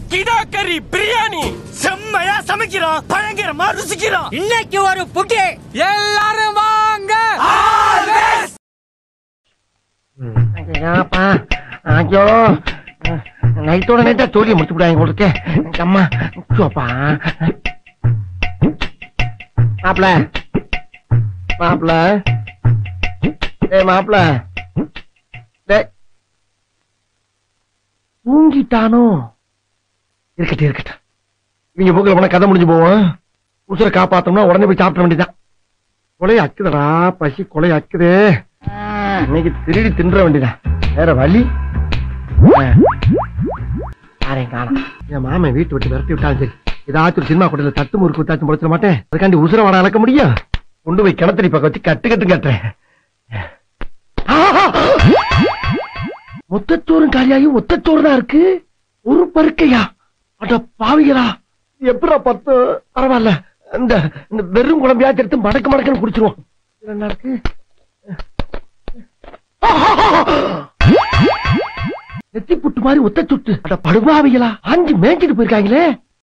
கிடா கறி பிரியாணி செம்மையா சமைக்கிறோம் பயங்கரமா ருசிக்கிறோம் இன்னைக்கு ஒரு புட்டி எல்லாரும் வாங்க ஐயாப்பா ஐயோ நைட்டோட நைட்டா தோழியை முடிச்சு விடாங்க உங்களுக்கு அம்மா சோப்பா மாப்பிள மாப்பிள ஏ மாப்பிள டேய். தூங்கிட்டானோ இருக்கட்டும் இருக்கட்டும் இவங்க போக்குல போனா கதை முடிஞ்சு போவோம் உசுரை காப்பாத்தோம்னா உடனே போய் சாப்பிட வேண்டியதான் கொலை அக்குதடா பசி கொலை அக்குதே இன்னைக்கு திருடி தின்ற வேண்டியதான் வேற வழி யாரையும் காணோம் என் மாமன் வீட்டு விட்டு விரட்டி விட்டாலும் சரி ஏதாச்சும் ஒரு சினிமா கூட்டத்துல தட்டு முறுக்கு வித்தாச்சும் முடிச்சிட மாட்டேன் அதுக்காண்டி உசுர வாட அளக்க முடியும் கொண்டு போய் கிணத்தடி பக்கம் வச்சு கட்டு கட்டு கட்டுறேன் மொத்தச்சோறும் காலியாயும் ஒத்தச்சோறு தான் இருக்கு ஒரு பருக்கையா அட பாவிகளா எப்படா பத்து பரவாயில்ல இந்த இந்த வெறும் குழம்பையாச்சு எடுத்து மடக்கு மடக்குன்னு குடிச்சிருவோம் இதுல என்ன இருக்கு நெத்தி புட்டு மாதிரி ஒத்த சுட்டு அட படுபாவிகளா அஞ்சு மேய்ச்சிட்டு போயிருக்காங்களே